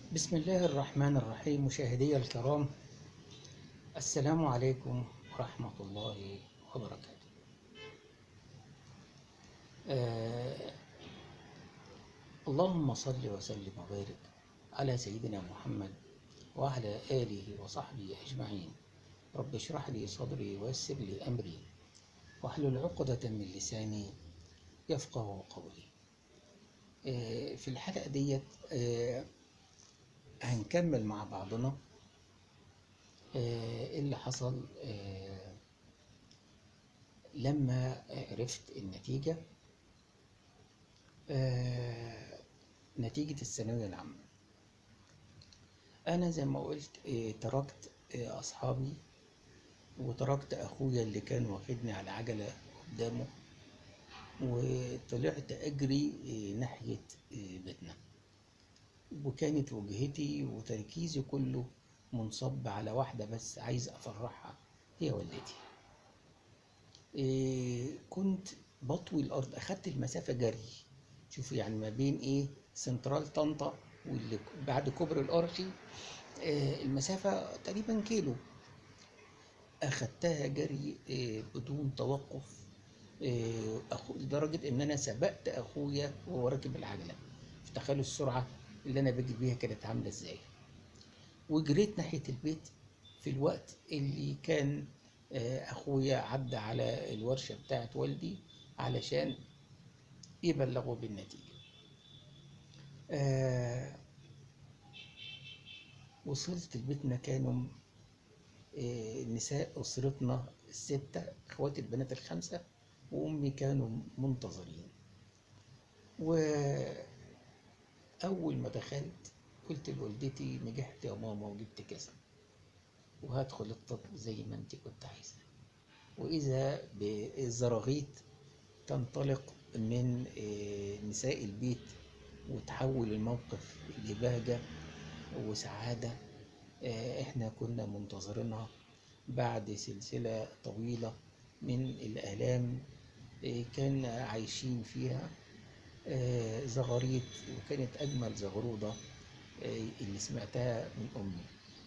بسم الله الرحمن الرحيم مشاهدي الكرام السلام عليكم ورحمة الله وبركاته آه اللهم صل وسلم وبارك على سيدنا محمد وعلى آله وصحبه أجمعين رب اشرح لي صدري ويسر لي أمري واحلل عقدة من لساني يفقه قولي آه في الحلقة ديت آه هنكمل مع بعضنا آه، اللي حصل آه، لما عرفت النتيجة آه، نتيجة الثانوية العامة أنا زي ما قلت آه، تركت آه، أصحابي وتركت أخويا اللي كان واخدني على عجلة قدامه وطلعت أجري آه، ناحية آه، بيتنا وكانت وجهتي وتركيزي كله منصب على واحدة بس عايز أفرحها هي والدتي إيه كنت بطوي الأرض أخدت المسافة جري شوف يعني ما بين إيه سنترال طنطا واللي بعد كوبري الأرشي إيه المسافة تقريبا كيلو أخدتها جري إيه بدون توقف إيه أخو لدرجة إن أنا سبقت أخويا وهو راكب العجلة تخيلوا السرعة اللي أنا بجري بيها كانت عاملة إزاي وجريت ناحية البيت في الوقت اللي كان آه، أخويا عدى على الورشة بتاعت والدي علشان يبلغوا بالنتيجة آه، وصلت لبيتنا كانوا آه، نساء أسرتنا الستة إخواتي البنات الخمسة وأمي كانوا منتظرين وأول ما دخلت قلت لوالدتي نجحت يا ماما وجبت كذا وهدخل الطب زي ما انت كنت عايزة وإذا بالزراغيط تنطلق من آه، نساء البيت وتحول الموقف لبهجة وسعادة آه، احنا كنا منتظرينها بعد سلسلة طويلة من الآلام آه، كان عايشين فيها آه، زغاريط وكانت أجمل زغرودة آه، اللي سمعتها من أمي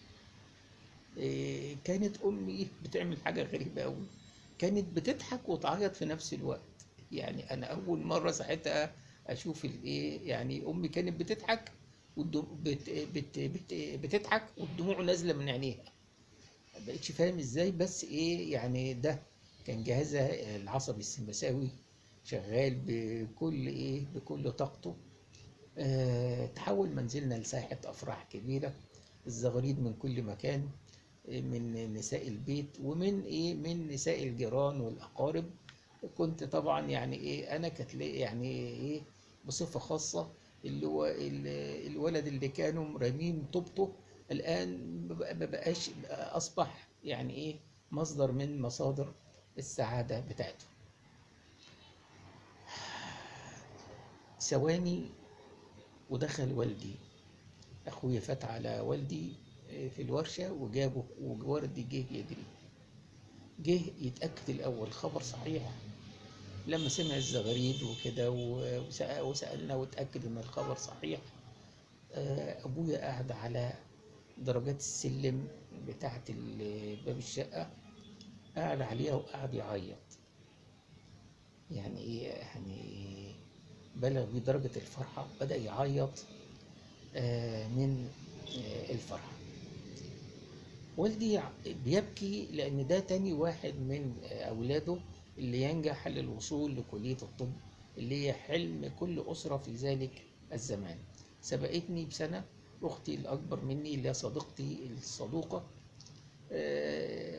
آه، كانت أمي بتعمل حاجة غريبة أوي كانت بتضحك وتعيط في نفس الوقت يعني أنا أول مرة ساعتها أشوف الإيه يعني أمي كانت بتضحك والدم... بت... بت... بت... بتضحك والدموع نازلة من عينيها مبقتش فاهم إزاي بس إيه يعني ده كان جهازها العصبي السمبثاوي شغال بكل إيه بكل طاقته آه، تحول منزلنا لساحة أفراح كبيرة الزغاريد من كل مكان آه، من نساء البيت ومن إيه من نساء الجيران والأقارب كنت طبعا يعني إيه أنا كانت لي- يعني إيه بصفة خاصة اللي هو ال- الولد اللي كانوا رامين طوبته الآن ما بق- ما بقاش أصبح يعني إيه مصدر من مصادر السعادة بتاعته ثواني ودخل والدي اخويا فات على والدي آه، في الورشة وجابه ووالدي جه يجري جه يتأكد الأول خبر صحيح لما سمع الزغاريد وكده و- وسأ- وسألنا وتأكد إن الخبر صحيح آه، أبويا قاعد على درجات السلم بتاعة ال- باب الشقة قاعد عليها وقاعد يعيط يعني إيه يعني بلغ بدرجة الفرحة بدأ يعيط آه، من آه، الفرحة والدي ع- بيبكي لأن ده تاني واحد من آه، أولاده اللي ينجح للوصول لكلية الطب اللي هي حلم كل أسرة في ذلك الزمان سبقتني بسنة أختي الأكبر مني اللي هي صديقتي الصدوقة آه،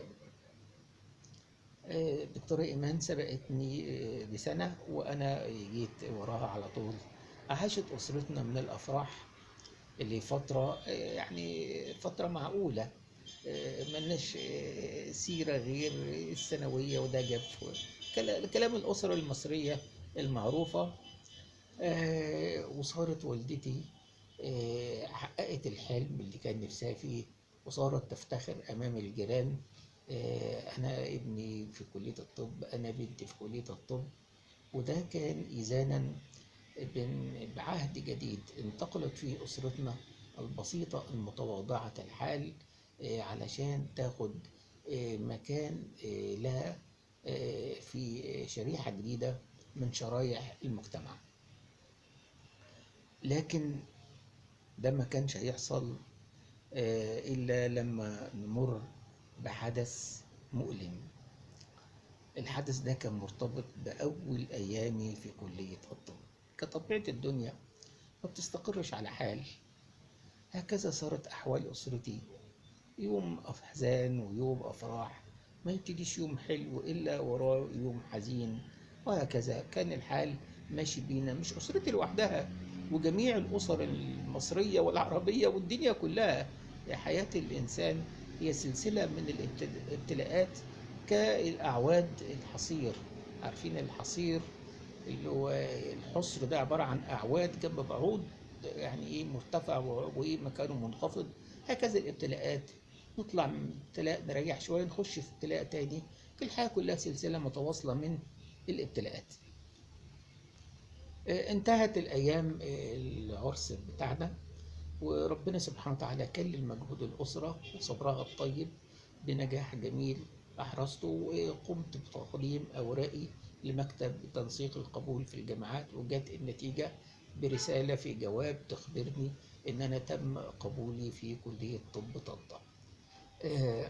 آه، دكتورة إيمان سبقتني آه، بسنة وأنا جيت وراها على طول عاشت أسرتنا من الأفراح اللي فترة آه، يعني فترة معقولة آه، ملناش آه، سيرة غير الثانوية وده جاب كلا- كلام الأسرة المصرية المعروفة آه، وصارت والدتي آه، حققت الحلم اللي كان نفسها فيه وصارت تفتخر أمام الجيران آه، أنا ابني في كلية الطب أنا بنتي في كلية الطب وده كان إذانا بن- بعهد جديد انتقلت فيه أسرتنا البسيطة المتواضعة الحال آه، علشان تاخد آه، مكان آه، لها آه، في شريحة جديدة من شرايح المجتمع لكن ده ما كانش هيحصل آه، إلا لما نمر بحدث مؤلم الحدث ده كان مرتبط بأول أيامي في كلية الطب كطبيعة الدنيا ما بتستقرش على حال هكذا صارت أحوال أسرتي يوم أحزان ويوم أفراح ما يبتديش يوم حلو إلا وراه يوم حزين وهكذا كان الحال ماشي بينا مش أسرتي لوحدها وجميع الأسر المصرية والعربية والدنيا كلها حياة الإنسان هي سلسلة من الابتل- الابتلاءات كالأعواد الحصير عارفين الحصير اللي هو الحصر ده عبارة عن أعواد جنب بعوض يعني إيه مرتفع و- وإيه مكانه منخفض هكذا الابتلاءات نطلع من ابتلاء نريح شوية نخش في ابتلاء تاني الحياة كلها سلسلة متواصلة من الابتلاءات آه، انتهت الأيام آه، العرس بتاعنا وربنا سبحانه وتعالى كلل مجهود الأسرة وصبرها الطيب بنجاح جميل أحرزته وقمت بتقديم أوراقي لمكتب تنسيق القبول في الجامعات وجت النتيجة برسالة في جواب تخبرني إن أنا تم قبولي في كلية طب طنطا. آه،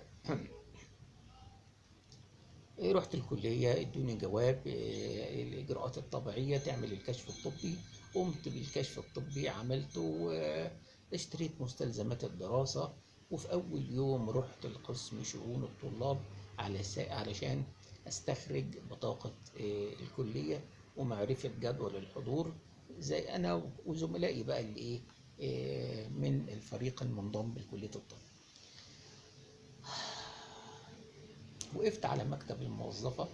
رحت الكلية ادوني جواب آه، الإجراءات الطبيعية تعمل الكشف الطبي قمت بالكشف الطبي عملته آه، اشتريت مستلزمات الدراسة وفي أول يوم رحت لقسم شؤون الطلاب على سا- علشان أستخرج بطاقة آه، الكلية ومعرفة جدول الحضور زي أنا وزملائي بقى اللي إيه آه، من الفريق المنضم لكلية الطب وقفت على مكتب الموظفة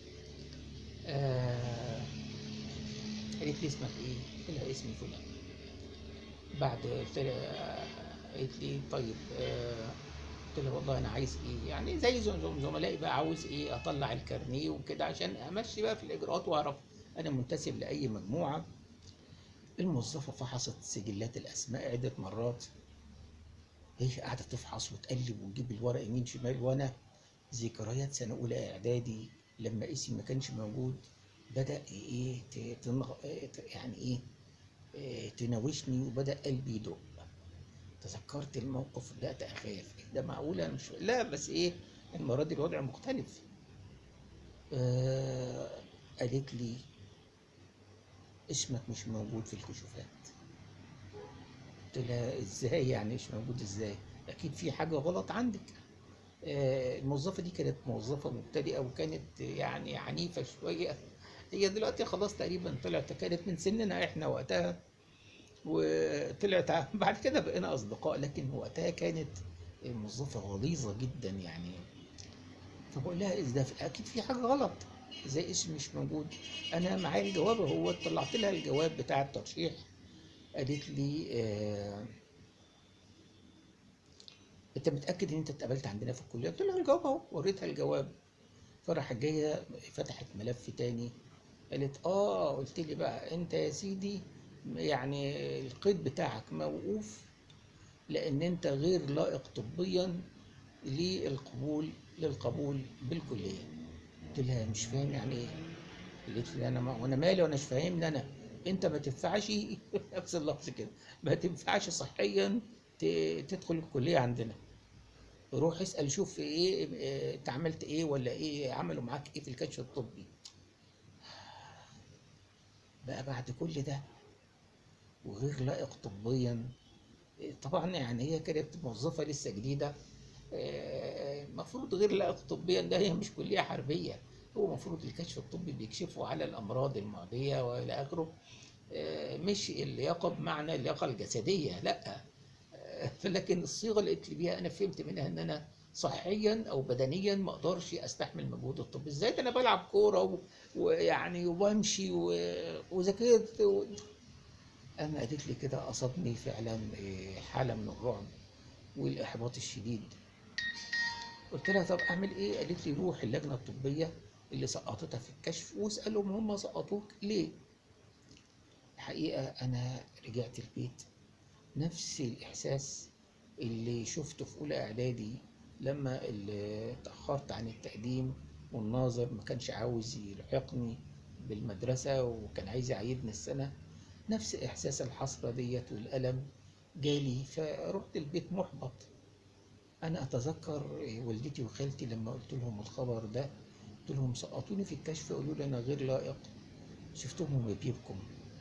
آه قالت لي اسمك ايه؟ قلت لها اسمي فلان بعد قلت لها قالت لي طيب آه قلت لها والله انا عايز ايه؟ يعني زي زم- زم- زملائي بقى عاوز ايه اطلع الكارنيه وكده عشان امشي بقى في الاجراءات واعرف انا منتسب لاي مجموعه الموظفه فحصت سجلات الاسماء عده مرات هي قاعده تفحص وتقلب وتجيب الورق يمين شمال وانا ذكريات سنة أولى إعدادي لما اسمي ما كانش موجود بدأ إيه ت- تنغ... ت- يعني إيه إيه، تناوشني وبدأ قلبي يدق تذكرت الموقف بدأت أخاف إيه ده معقولة مش لا بس إيه المرة دي الوضع مختلف آه... قالت لي اسمك مش موجود في الكشوفات قلت لها ازاي يعني مش موجود ازاي اكيد في حاجه غلط عندك آه، الموظفة دي كانت موظفة مبتدئة وكانت يعني عنيفة شوية هي دلوقتي خلاص تقريبا طلعت كانت من سننا احنا وقتها وطلعت ع- بعد كده بقينا أصدقاء لكن وقتها كانت موظفة غليظة جدا يعني فبقول لها إذا أكيد في حاجة غلط ازاي اسمي مش موجود أنا معايا الجواب اهو طلعت لها الجواب بتاع الترشيح قالت لي آه انت متاكد ان انت اتقبلت عندنا في الكليه قلت لها الجواب اهو وريتها الجواب فراحت جايه فتحت ملف تاني قالت اه قلت لي بقى انت يا سيدي يعني القيد بتاعك موقوف لان انت غير لائق طبيا للقبول للقبول بالكليه قلت لها مش فاهم يعني ايه قالت لي انا ما وانا مالي وانا مش فاهمني انا انت ما تنفعش نفس اللفظ كده ما تنفعش صحيا ت- تدخل الكليه عندنا روح اسال شوف ايه اه، انت عملت ايه ولا ايه عملوا معاك ايه في الكشف الطبي بقى بعد كل ده وغير لائق طبيا اه، طبعا يعني هي كانت موظفه لسه جديده اه، المفروض غير لائق طبيا ده هي مش كليه حربيه هو المفروض الكشف الطبي بيكشفوا على الامراض المعديه والى اخره اه، مش اللياقه بمعنى اللياقه الجسديه لا لكن الصيغه اللي قلت لي بيها انا فهمت منها ان انا صحيا او بدنيا ما اقدرش استحمل مجهود الطب ازاي ده انا بلعب كوره و- ويعني وبمشي و- وذاكرت و... انا قالت لي كده اصابني فعلا إيه، حاله من الرعب والاحباط الشديد قلت لها طب اعمل ايه قالت لي روح اللجنه الطبيه اللي سقطتها في الكشف واسالهم هم سقطوك ليه الحقيقه انا رجعت البيت نفس الإحساس اللي شفته في أولى إعدادي لما اللي اتأخرت عن التقديم والناظر ما كانش عاوز يلحقني بالمدرسة وكان عايز يعيدني السنة نفس إحساس الحسرة ديت والألم جالي فرحت البيت محبط أنا أتذكر والدتي وخالتي لما قلت لهم الخبر ده قلت لهم سقطوني في الكشف قالوا لي أنا غير لائق شفتهم وهم بيبكوا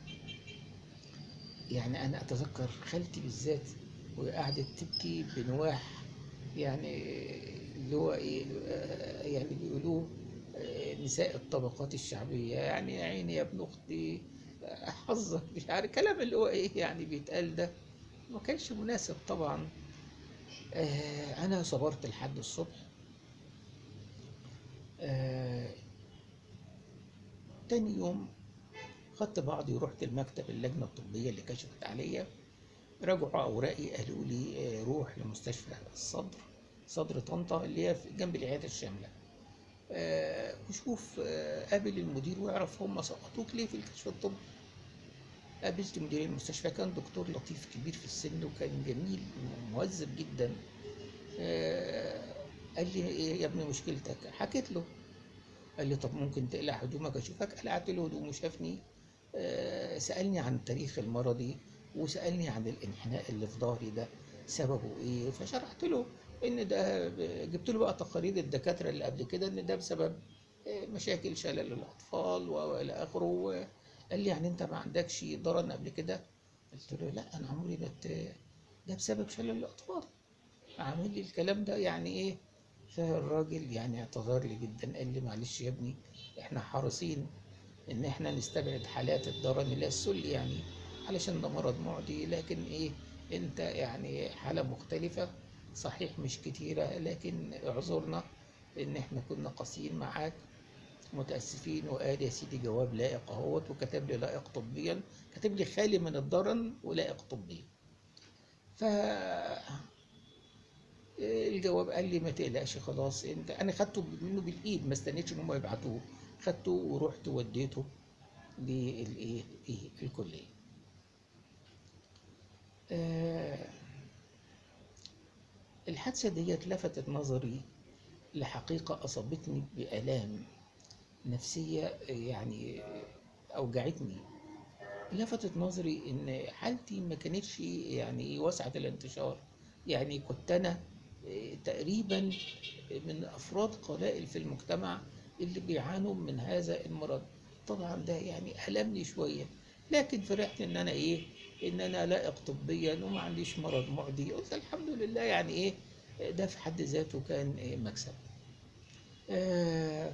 يعني أنا أتذكر خالتي بالذات وهي قعدت تبكي بنواح يعني اللي هو إيه آه، يعني بيقولوه آه، نساء الطبقات الشعبية يعني يا عيني يا ابن أختي آه، حظك مش عارف كلام اللي هو إيه يعني بيتقال ده ما كانش مناسب طبعا آه، أنا صبرت لحد الصبح آه، تاني يوم خدت بعضي ورحت المكتب اللجنة الطبية اللي كشفت عليا راجعوا أوراقي قالوا لي آه، روح لمستشفى الصدر صدر طنطا اللي هي في- جنب العيادة الشاملة آه، وشوف آه، قابل المدير واعرف هم سقطوك ليه في الكشف الطبي قابلت مدير المستشفى كان دكتور لطيف كبير في السن وكان جميل ومهذب جدا آه، قال لي ايه يا ابني مشكلتك حكيت له قال لي طب ممكن تقلع هدومك اشوفك قلعت له هدومه شافني آه، سألني عن التاريخ المرضي وسألني عن الانحناء اللي في ظهري ده سببه ايه فشرحت له ان ده جبت له بقى تقارير الدكاترة اللي قبل كده ان ده بسبب آه، مشاكل شلل الاطفال والى اخره قال لي يعني انت ما عندكش ضرن قبل كده قلت له لا انا عمري ما ت- ده بسبب شلل الاطفال عامل لي الكلام ده يعني ايه فالراجل يعني اعتذر لي جدا قال لي معلش يا ابني احنا حريصين ان احنا نستبعد حالات الضرن اللي هي السل يعني علشان ده مرض معدي لكن ايه انت يعني حالة مختلفة صحيح مش كتيرة لكن اعذرنا ان احنا كنا قاسيين معاك متأسفين وقال يا سيدي جواب لائق اهوت وكتب لي لائق طبيا كتب لي خالي من الضرن ولائق طبيا ف الجواب قال لي ما تقلقش خلاص انت انا خدته منه بالايد ما استنيتش ان هم يبعتوه خدته ورحت وديته للايه ايه الكليه آه الحادثه ديت لفتت نظري لحقيقه اصابتني بالام نفسيه يعني اوجعتني لفتت نظري ان حالتي ما كانتش يعني واسعه الانتشار يعني كنت انا آه، تقريبا من افراد قلائل في المجتمع اللي بيعانوا من هذا المرض طبعا ده يعني ألمني شويه لكن فرحت ان انا ايه ان انا لائق طبيا وما عنديش مرض معدي قلت الحمد لله يعني ايه ده في حد ذاته كان إيه مكسب آه،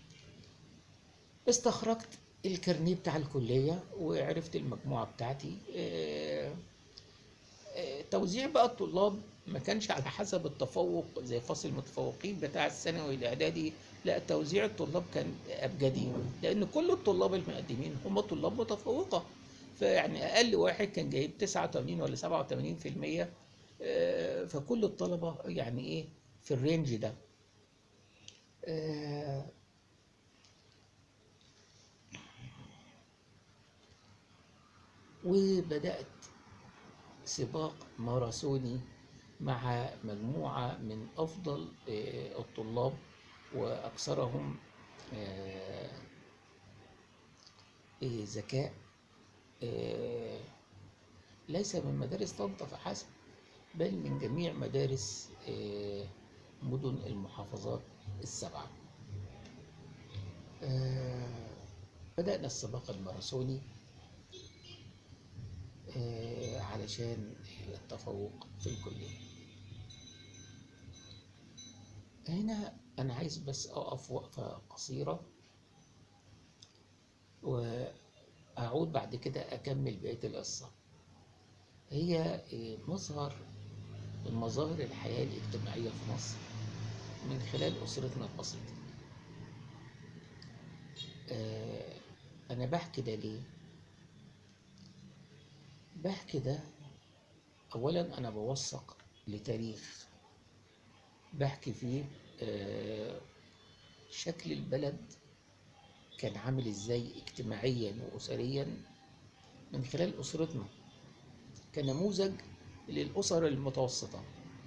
استخرجت الكارنيه بتاع الكلية وعرفت المجموعة بتاعتي آه، آه، توزيع بقى الطلاب ما كانش على حسب التفوق زي فصل المتفوقين بتاع الثانوي الإعدادي لا توزيع الطلاب كان أبجدي لأن كل الطلاب المقدمين هم طلاب متفوقة فيعني أقل واحد كان جايب 89 ولا 87 في المية آه، فكل الطلبة يعني إيه في الرينج ده آه، وبدأت سباق ماراثوني مع مجموعة من أفضل آه، الطلاب وأكثرهم آه، آه، ذكاء آه، ليس من مدارس طنطا فحسب بل من جميع مدارس آه، مدن المحافظات السبعة آه، بدأنا السباق الماراثوني آه، علشان التفوق في الكلية هنا أنا عايز بس أقف وقفة قصيرة وأعود بعد كده أكمل بقية القصة هي آه، مظهر من مظاهر الحياة الاجتماعية في مصر من خلال أسرتنا البسيطة آه، أنا بحكي ده ليه؟ بحكي ده أولا أنا بوثق لتاريخ بحكي فيه آه، شكل البلد كان عامل إزاي اجتماعيا وأسريا من خلال أسرتنا كنموذج للأسر المتوسطة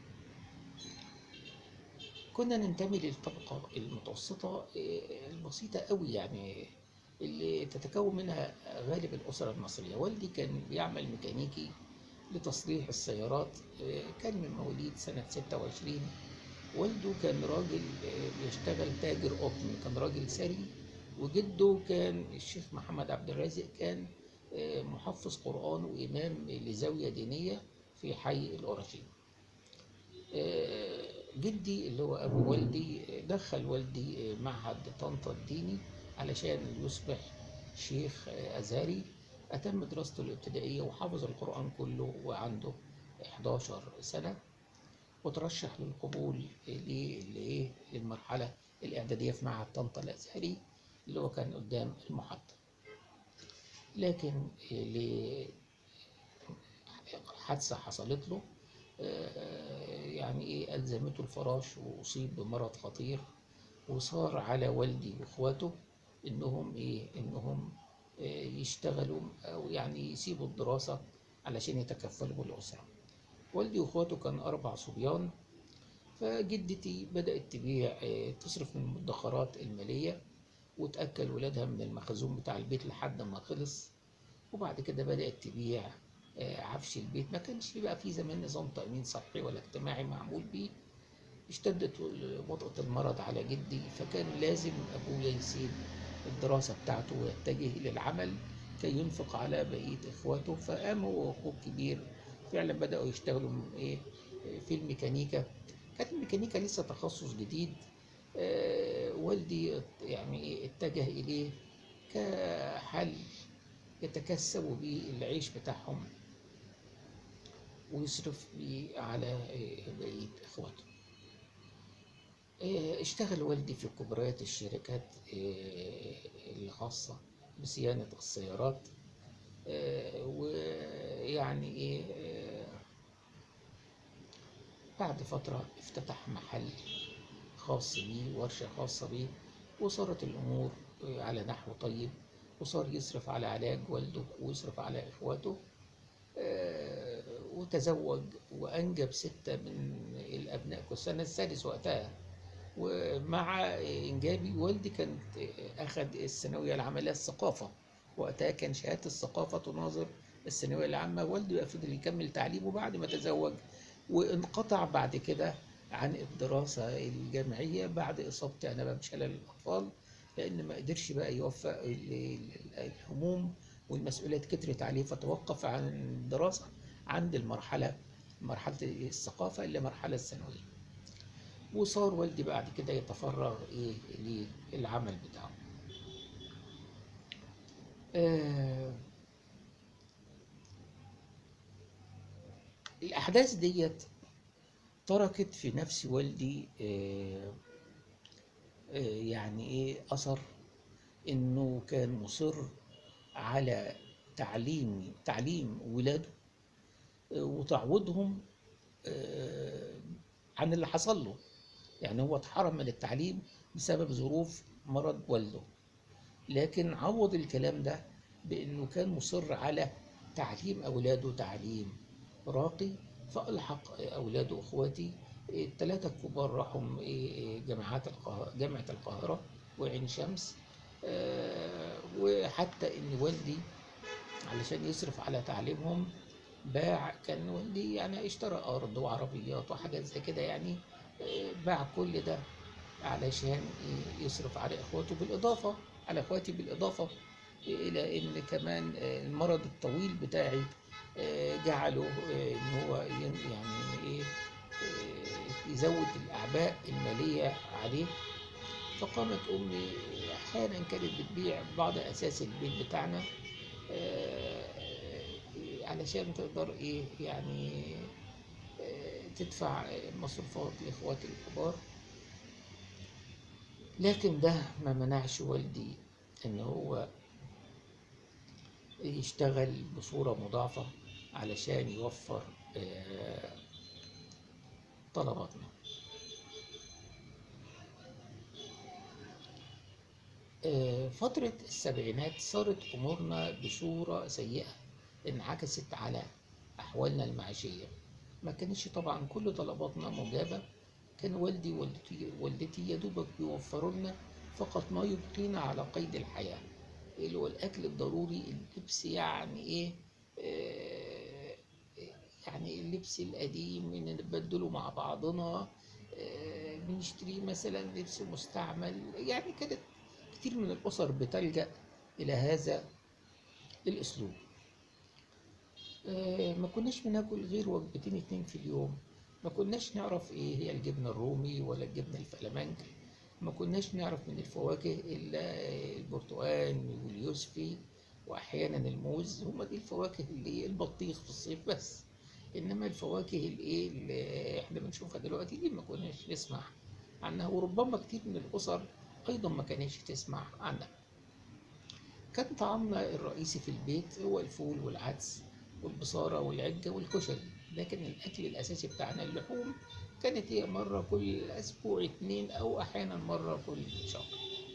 كنا ننتمي للطبقة المتوسطة آه، البسيطة قوي يعني اللي تتكون منها غالب الأسر المصرية والدي كان بيعمل ميكانيكي لتصليح السيارات آه، كان من مواليد سنة 26 والده كان راجل آه، بيشتغل تاجر قطن كان راجل ثري وجده كان الشيخ محمد عبد الرازق كان آه، محفظ قرآن وإمام لزاوية دينية في حي القرشين آه، جدي اللي هو أبو والدي آه، دخل والدي آه، معهد طنطا الديني علشان يصبح شيخ آه، أزهري أتم دراسته الابتدائية وحفظ القرآن كله وعنده 11 سنة وترشح للقبول لإيه للمرحلة الإعدادية في معهد طنطا الأزهري اللي هو كان قدام المحطة لكن لحادثة حصلت له آه، يعني إيه ألزمته الفراش وأصيب بمرض خطير وصار على والدي وإخواته إنهم إيه إنهم آه، يشتغلوا أو يعني يسيبوا الدراسة علشان يتكفلوا بالأسرة والدي وإخواته كان أربع صبيان فجدتي بدأت تبيع آه، تصرف من المدخرات المالية وتأكل ولادها من المخزون بتاع البيت لحد ما خلص وبعد كده بدأت تبيع آه، عفش البيت ما كانش بقى في زمان نظام تأمين صحي ولا اجتماعي معمول بيه اشتدت وطأة المرض على جدي فكان لازم أبويا يسيب الدراسة بتاعته ويتجه للعمل كي ينفق على بقية إخواته فقام هو وأخوه الكبير فعلا بدأوا يشتغلوا م- إيه في الميكانيكا كانت الميكانيكا لسه تخصص جديد آه، والدي يعني إيه اتجه إليه كحل يتكسبوا بيه العيش بتاعهم ويصرف بيه على آه، بقية إخواته آه، اشتغل والدي في كبريات الشركات آه، الخاصة بصيانة السيارات آه، ويعني إيه آه، بعد فترة افتتح محل خاص بيه ورشة خاصة بيه وصارت الأمور آه، على نحو طيب وصار يصرف على علاج والده ويصرف على إخواته آه، وتزوج وأنجب ستة من الأبناء كنت السنة السادس وقتها ومع إنجابي والدي كان أخذ الثانوية العامة الثقافة وقتها كان شهادة الثقافة تناظر الثانوية العامة والدي بقى فضل يكمل تعليمه بعد ما تزوج وانقطع بعد كده عن الدراسة الجامعية بعد إصابتي أنا بقى بشلل الأطفال لأن ما قدرش بقى يوفق ال- ال- الهموم والمسؤوليات كترت عليه فتوقف عن الدراسة عند المرحلة مرحلة الثقافة إلى مرحلة الثانوية وصار والدي بعد كده يتفرغ إيه للعمل بتاعه آه الأحداث ديت تركت في نفس والدي آه آه يعني إيه أثر إنه كان مصر على تعليم تعليم ولاده آه، وتعويضهم آه، عن اللي حصل له يعني هو اتحرم من التعليم بسبب ظروف مرض والده لكن عوض الكلام ده بأنه كان مصر على تعليم أولاده تعليم راقي فألحق أولاده وأخواتي الثلاثة الكبار راحوا جامعات القاهرة جامعة القاهرة وعين شمس آه، وحتى إن والدي علشان يصرف على تعليمهم باع كان والدي يعني اشترى أرض وعربيات وحاجات زي كده يعني آه، باع كل ده علشان يصرف على إخواته بالإضافة على إخواتي بالإضافة إلى إن كمان آه، المرض الطويل بتاعي آه، جعله آه، إن هو ين- يعني إيه آه، يزود الأعباء المالية عليه فقامت أمي أحيانا كانت بتبيع بعض أساس البيت بتاعنا آه، علشان تقدر إيه يعني آه، تدفع مصروفات لإخواتي الكبار لكن ده ما منعش والدي إن هو يشتغل بصورة مضاعفة علشان يوفر آه، طلباتنا آه، فترة السبعينات صارت أمورنا بصورة سيئة انعكست على أحوالنا المعيشية ما كانش طبعا كل طلباتنا مجابة كان والدي والدتي والدتي يا دوبك بيوفروا لنا فقط ما يبقينا على قيد الحياة اللي هو الأكل الضروري اللبس يعني إيه آه، يعني اللبس القديم نبدله مع بعضنا آه، بنشتري مثلا لبس مستعمل يعني كانت كتير من الأسر بتلجأ إلى هذا الأسلوب آه، ما كناش بناكل غير وجبتين اتنين في اليوم ما كناش نعرف ايه هي الجبنة الرومي ولا الجبنة الفلامنك ما كناش نعرف من الفواكه إلا البرتقال واليوسفي وأحيانا الموز هما دي الفواكه اللي البطيخ في الصيف بس إنما الفواكه الإيه اللي إحنا بنشوفها دلوقتي دي ما كناش نسمع عنها وربما كتير من الأسر أيضا ما كانتش تسمع عنها كان طعامنا الرئيسي في البيت هو الفول والعدس والبصارة والعجة والكشري لكن الأكل الأساسي بتاعنا اللحوم كانت هي مرة كل أسبوع اتنين أو أحيانا مرة كل شهر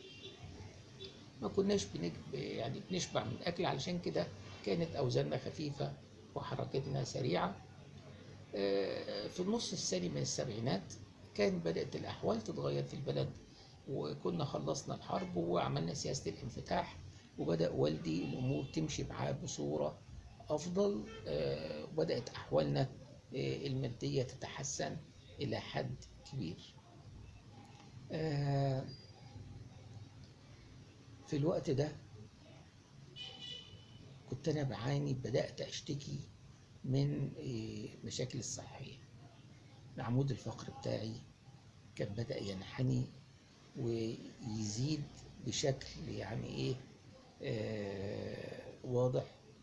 ما كناش بنك... يعني بنشبع من الأكل علشان كده كانت أوزاننا خفيفة وحركتنا سريعة آه، في النص الثاني من السبعينات كان بدأت الأحوال تتغير في البلد وكنا خلصنا الحرب وعملنا سياسة الانفتاح وبدأ والدي الأمور تمشي معاه بصورة أفضل آه، وبدأت أحوالنا آه، المادية تتحسن إلى حد كبير آه، في الوقت ده كنت أنا بعاني بدأت أشتكي من آه، مشاكل الصحية العمود الفقري بتاعي كان بدأ ينحني ويزيد بشكل يعني إيه آه، واضح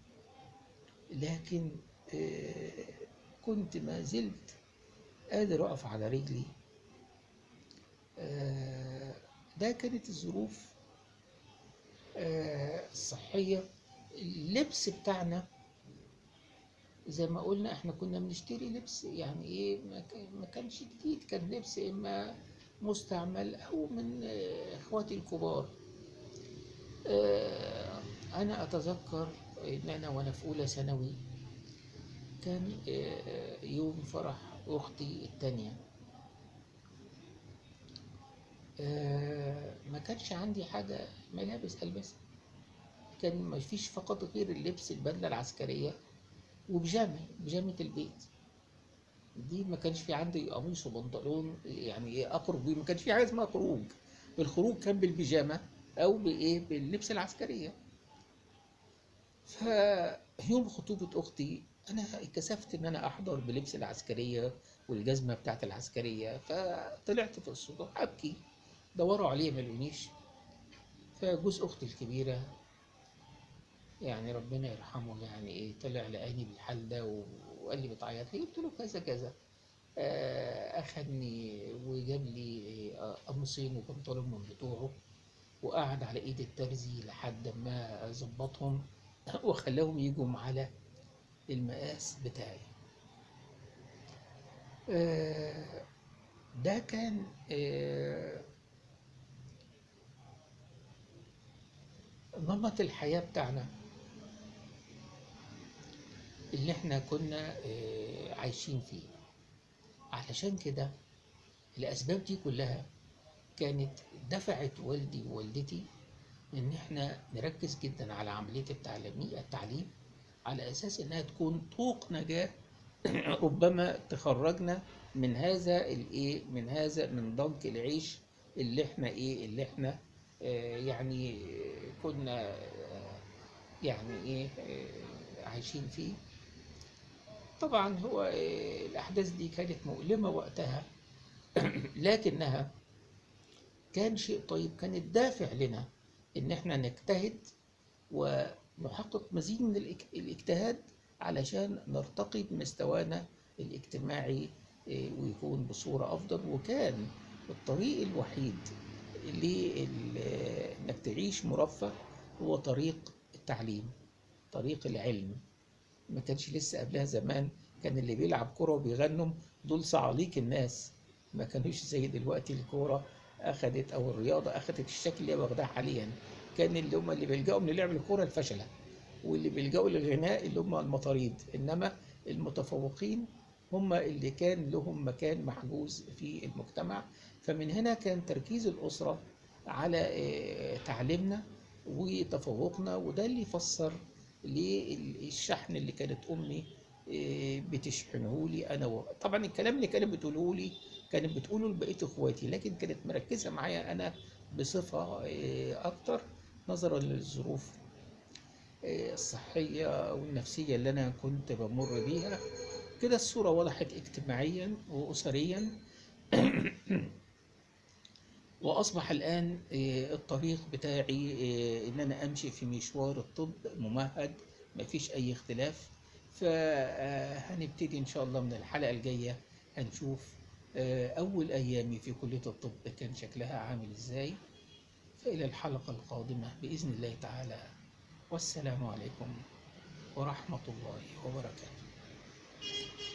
لكن آه، كنت ما زلت قادر أقف على رجلي آه، ده كانت الظروف آه، الصحية اللبس بتاعنا زي ما قلنا احنا كنا بنشتري لبس يعني ايه ما ك- ما كانش جديد كان لبس اما مستعمل او من آه، اخواتي الكبار آه، انا اتذكر ان انا وانا في اولى ثانوي كان آه، يوم فرح اختي التانية آه، ما كانش عندي حاجة ملابس البسها كان ما فيش فقط غير اللبس البدلة العسكرية وبيجامة بيجامة البيت دي ما كانش في عندي قميص وبنطلون يعني ايه اخرج بيه ما كانش في حاجه اسمها خروج الخروج كان بالبيجامه او بايه باللبس العسكريه فيوم خطوبه اختي انا اتكسفت ان انا احضر بلبس العسكريه والجزمه بتاعت العسكريه فطلعت في الصوت ابكي دوروا عليا ما لقونيش فجوز اختي الكبيره يعني ربنا يرحمه يعني ايه طلع لقاني بالحال ده و- وقال لي بتعيط ليه قلت له كذا كذا آه، اخدني وجاب لي آه، قميصين وبنطلون من بتوعه وقعد على ايد الترزي لحد ما ظبطهم وخلاهم يجوا على المقاس بتاعي آه، ده كان آه، نمط الحياة بتاعنا اللي احنا كنا آه، عايشين فيه علشان كده الأسباب دي كلها كانت دفعت والدي ووالدتي إن احنا نركز جدا على عملية التعليمية التعليم على أساس إنها تكون طوق نجاة ربما تخرجنا من هذا الإيه من هذا من ضنك العيش اللي احنا إيه اللي احنا آه، يعني آه، كنا آه، يعني إيه آه، عايشين فيه طبعا هو آه، الأحداث دي كانت مؤلمة وقتها لكنها كان شيء طيب كان الدافع لنا إن احنا نجتهد ونحقق مزيد من الاج- الاجتهاد علشان نرتقي بمستوانا الاجتماعي آه، ويكون بصورة أفضل وكان الطريق الوحيد لإنك تعيش مرفه هو طريق التعليم طريق العلم ما كانش لسه قبلها زمان كان اللي بيلعب كرة وبيغنم دول صعاليق الناس ما كانوش زي دلوقتي الكورة أخدت أو الرياضة أخدت الشكل اللي هي واخداه حاليا كان اللي هم اللي بيلجأوا من لعب الكورة الفشلة واللي بيلجأوا للغناء اللي هم المطاريد إنما المتفوقين هم اللي كان لهم مكان محجوز في المجتمع فمن هنا كان تركيز الأسرة على آه، تعليمنا وتفوقنا وده اللي يفسر للشحن اللي كانت أمي آه، بتشحنه لي أنا و... طبعا الكلام اللي كانت بتقوله لي كانت بتقوله لبقية إخواتي لكن كانت مركزة معايا أنا بصفة آه، أكتر نظرا للظروف آه، الصحية والنفسية اللي أنا كنت بمر بيها كده الصورة وضحت اجتماعيا وأسريا وأصبح الآن آه، الطريق بتاعي آه، إن أنا أمشي في مشوار الطب ممهد مفيش أي اختلاف فهنبتدي إن شاء الله من الحلقة الجاية هنشوف آه، أول أيامي في كلية الطب كان شكلها عامل إزاي فإلى الحلقة القادمة بإذن الله تعالى والسلام عليكم ورحمة الله وبركاته